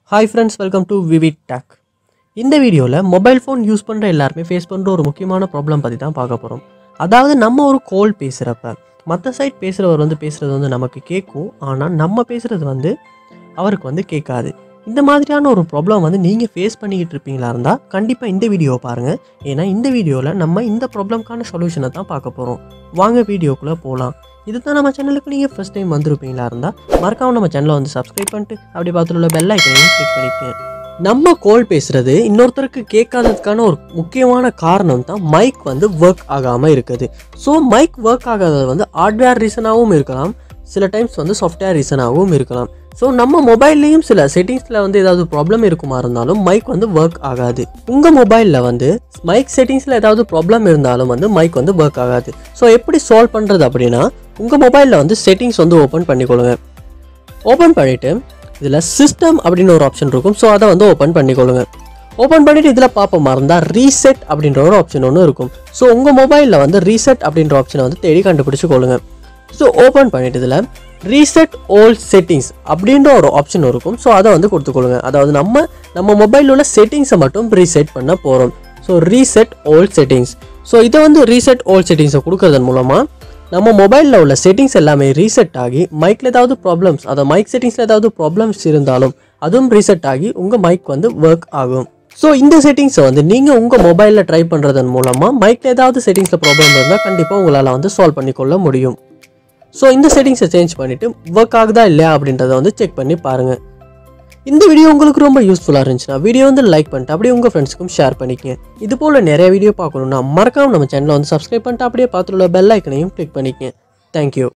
hi friends welcome to vivid tech இந்த வீடியோவில் mobile phone use பண்ணுற எல்லாருமே ஃபேஸ் பண்ணுற ஒரு முக்கியமான ப்ராப்ளம் பற்றி தான் பார்க்க போகிறோம் அதாவது நம்ம ஒரு கால் பேசுகிறப்ப மற்ற சைட் பேசுகிறவர் வந்து பேசுகிறது வந்து நமக்கு கேட்கும் ஆனால் நம்ம பேசுகிறது வந்து அவருக்கு வந்து கேட்காது இந்த மாதிரியான ஒரு ப்ராப்ளம் வந்து நீங்கள் ஃபேஸ் பண்ணிக்கிட்டு இருப்பீங்களா இருந்தால் கண்டிப்பாக இந்த வீடியோவை பாருங்கள் ஏன்னா இந்த வீடியோவில் நம்ம இந்த ப்ராப்ளம்க்கான சொல்யூஷனை தான் பார்க்க போகிறோம் வாங்க வீடியோக்குள்ளே போகலாம் இதுதான் நம்ம சேனலுக்கு நீங்கள் ஃபஸ்ட் டைம் வந்திருப்பீங்களா இருந்தால் மறக்காம நம்ம சேனலை வந்து சப்ஸ்கிரைப் பண்ணிட்டு அப்படி பார்த்துட்டு உள்ள பெல் ஐக்கனையும் கிளிக் பண்ணிக்கங்க நம்ம கால் பேசுறது இன்னொருத்தருக்கு கேட்காததுக்கான ஒரு முக்கியமான காரணம் தான் மைக் வந்து ஒர்க் ஆகாமல் இருக்குது ஸோ மைக் ஒர்க் ஆகாதது வந்து ஹார்ட்வேர் ரீசனாகவும் இருக்கலாம் சில டைம்ஸ் வந்து சாஃப்ட்வேர் ரீசனாகவும் இருக்கலாம் ஸோ நம்ம மொபைல்லையும் சில செட்டிங்ஸில் வந்து ஏதாவது ப்ராப்ளம் இருக்குமா இருந்தாலும் மைக் வந்து ஒர்க் ஆகாது உங்கள் மொபைலில் வந்து மைக் செட்டிங்ஸில் ஏதாவது ப்ராப்ளம் இருந்தாலும் வந்து மைக் வந்து ஒர்க் ஆகாது ஸோ எப்படி சால்வ் பண்ணுறது அப்படின்னா உங்கள் மொபைலில் வந்து செட்டிங்ஸ் வந்து ஓப்பன் பண்ணிக்கொள்ளுங்க ஓப்பன் பண்ணிவிட்டு இதில் சிஸ்டம் அப்படின்னு ஒரு ஆப்ஷன் இருக்கும் ஸோ அதை வந்து ஓப்பன் பண்ணிக்கொள்ளுங்க ஓப்பன் பண்ணிவிட்டு இதில் பார்ப்போமா இருந்தால் ரீசெட் அப்படின்ற ஒரு ஆப்ஷன் ஒன்று இருக்கும் ஸோ உங்கள் மொபைலில் வந்து ரீசெட் அப்படின்ற ஆப்ஷனை வந்து தேடி கண்டுபிடிச்சு கொள்ளுங்க ஸோ ஓப்பன் பண்ணிட்டு இதில் ரீசெட் ஓல் செட்டிங்ஸ் அப்படின்ற ஒரு ஆப்ஷன் இருக்கும் ஸோ அதை வந்து கொடுத்துக்கொள்ளுங்க அதாவது நம்ம நம்ம மொபைலில் உள்ள செட்டிங்ஸை மட்டும் ரீசெட் பண்ண போகிறோம் so reset all settings so இதை வந்து ரீசெட் ஓல் செட்டிங்ஸை கொடுக்கறதன் மூலமாக நம்ம மொபைலில் உள்ள செட்டிங்ஸ் எல்லாமே ரீசெட் ஆகி மைக்கில் ஏதாவது ப்ராப்ளம்ஸ் அதை மைக் செட்டிங்ஸில் ஏதாவது ப்ராப்ளம்ஸ் இருந்தாலும் அதுவும் ரீசெட் ஆகி உங்கள் மைக் வந்து ஒர்க் ஆகும் ஸோ இந்த செட்டிங்ஸை வந்து நீங்கள் உங்கள் மொபைலில் ட்ரை பண்ணுறதன் மூலமாக மைக்கில் ஏதாவது செட்டிங்ஸில் ப்ராப்ளம் இருந்தால் கண்டிப்பாக உங்களால் வந்து சால்வ் பண்ணிக்கொள்ள முடியும் ஸோ இந்த செட்டிங்ஸை சேஞ்ச் பண்ணிவிட்டு ஒர்க் ஆகுதா இல்லையா அப்படின்றத வந்து செக் பண்ணி பாருங்கள் இந்த வீடியோ உங்களுக்கு ரொம்ப யூஸ்ஃபுல்லாக இருந்துச்சுன்னா வீடியோ வந்து லைக் பண்ணிட்டு அப்படியே உங்கள் ஃப்ரெண்ட்ஸுக்கும் ஷேர் பண்ணிக்கங்க இது போல் நிறைய வீடியோ பார்க்கணுன்னா மறக்காம நம்ம சேனலை வந்து சப்ஸ்கிரைப் பண்ணிட்டு அப்படியே பார்த்துள்ள பெல் ஐக்கனையும் கிளிக் பண்ணிக்கங்க தேங்க்யூ